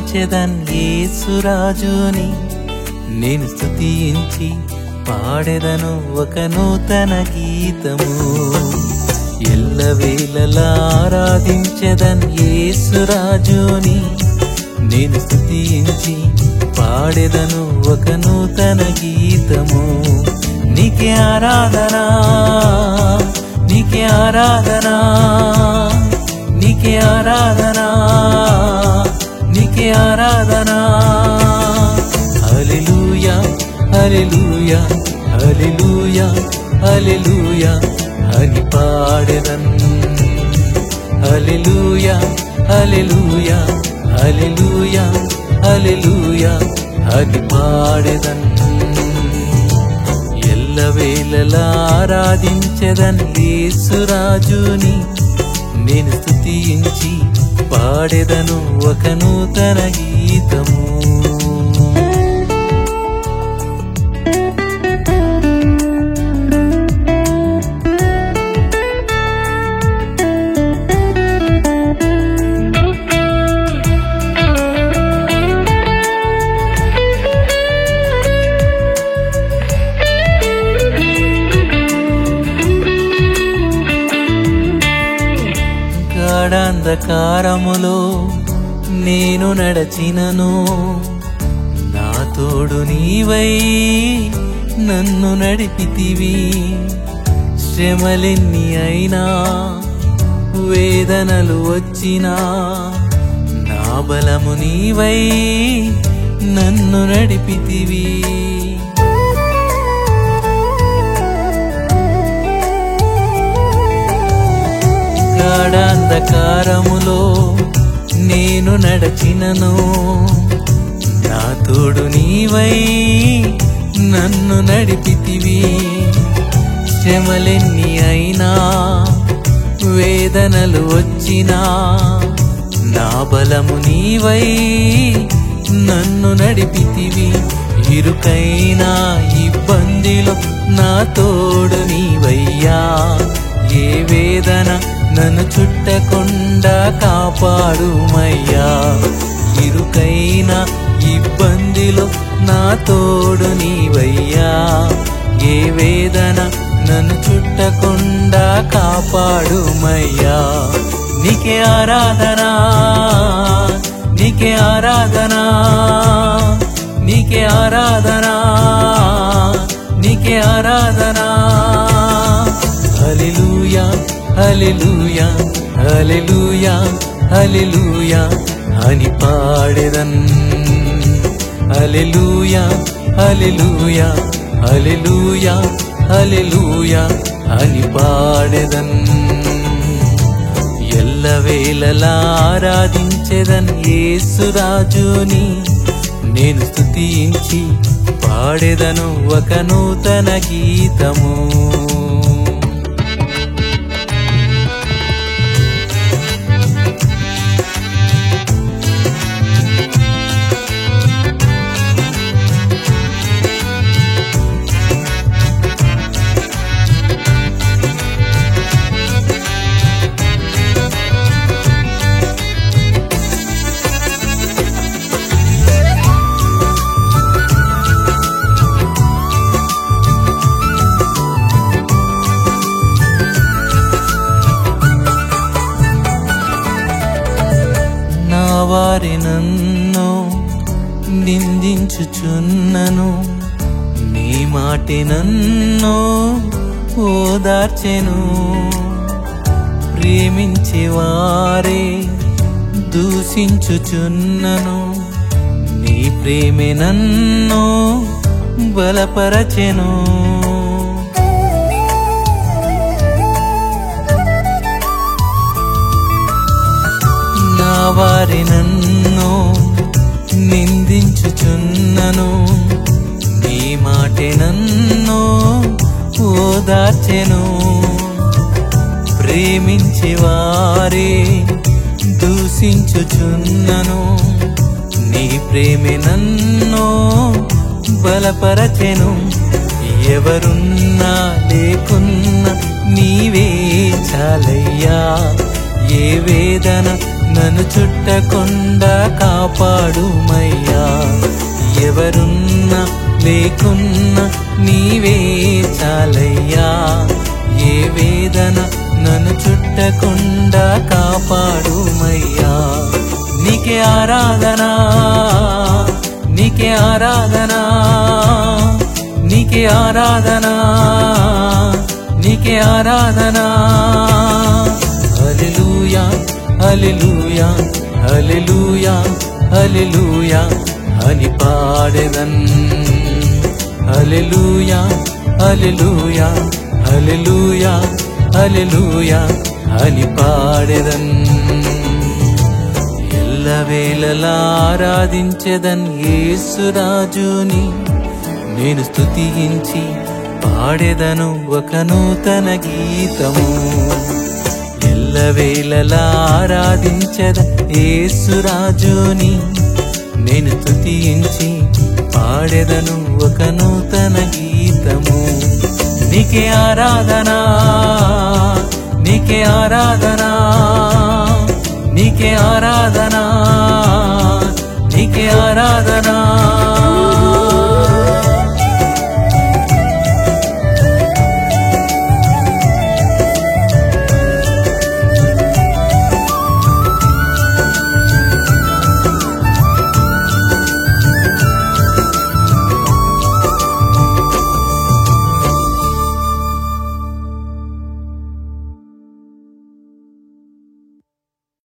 ఆరాధించెదన్ యేసురాజుని నేను స్తుతించి పాడెదను ఒక నూతన గీతము ఎల్లవేళలా ఆరాధించెదన్ యేసురాజుని నేను స్తుతించి పాడెదను ఒక నూతన గీతము నీకే ఆరాధనా నీకే ఆరాధనా నీకే ఆరాధనా నీకే ఆరాధనా హల్లెలూయా హల్లెలూయా హల్లెలూయా హల్లెలూయా అని పాడెదన్ హల్లెలూయా హల్లెలూయా హల్లెలూయా హల్లెలూయా అని పాడెదన్ ఎల్లవేళలా ఆరాధించెదన్ యేసురాజుని నేను స్తుతించి పాడెదను ఒక నూతన గీతము గాఢాంధకారములో నేను నడచినను నా తోడు నీవై నన్ను నడిపితివి శ్రమలెన్ని అయినా వేదనలు వచ్చినా నా బలము నీవై నన్ను నడిపితివి గాఢాంధకారములో నేను నడచినను నా తోడు నీవై నన్ను నడిపితివి శ్రమలెన్ని అయినా వేదనలు వచ్చినా నా బలము నీవై నన్ను నడిపితివి ఇరుకైనా ఇబ్బందిలో నా తోడు నీవయ్యా ఏ వేదన నన్ను చుట్టకుండా కాపాడుమయ్యా ఇరుకైన ఇబ్బందిలో నా తోడు నీవయ్యా ఏ వేదన నన్ను చుట్టకుండా కాపాడుమయ్యా నీకే ఆరాధనా నీకే ఆరాధనా నీకే ఆరాధనా నీకే ఆరాధనా హల్లెలూయా హల్లెలూయా హల్లెలూయా హల్లెలూయా అని పాడెదన్ హల్లెలూయా హల్లెలూయా హల్లెలూయా హల్లెలూయా అని పాడెదన్ ఎల్లవేళలా ఆరాధించెదన్ యేసురాజుని నేను స్తుతించి పాడెదను ఒక నూతన గీతము నా వారి నన్ను నిందించుచున్నను నీ మాటి నన్ను ఓదార్చెను ప్రేమించే వారే దూషించుచున్నను నీ ప్రేమే నన్ను బలపరచెను నా వారి నన్ను నిందించుచున్నను నీ మాటే నన్ను ఓదార్చెను ప్రేమించే వారే దూషించుచున్నను నీ ప్రేమే నన్ను బలపరచెను ఎవరున్నా లేకున్నా నీవే చాలయ్యా ఏ వేదన నన్ను చుట్టకుండా కాపాడుమయ్యా ఎవరున్నా లేకున్నా నీవే చాలయ్యా ఏ వేదన నన్ను చుట్టకుండా కాపాడుమయ్యా నీకే ఆరాధనా నీకే ఆరాధనా నీకే ఆరాధనా నీకే ఆరాధనా హల్లెలూయా హల్లెలూయా హల్లెలూయా హల్లెలూయా అని పాడెదన్ హల్లెలూయా హల్లెలూయా హల్లెలూయా హల్లెలూయా అని పాడెదన్ ఎల్లవేళలా ఆరాధించెదన్ యేసురాజుని నేను స్తుతించి పాడెదను ఒక నూతన గీతము ఎల్లవేళలా ఆరాధించద యేసురాజుని నేను స్తుతించి పాడెదను ఒక నూతన గీతము నీకే ఆరాధనా నీకే ఆరాధనా నీకే ఆరాధనా నీకే ఆరాధనా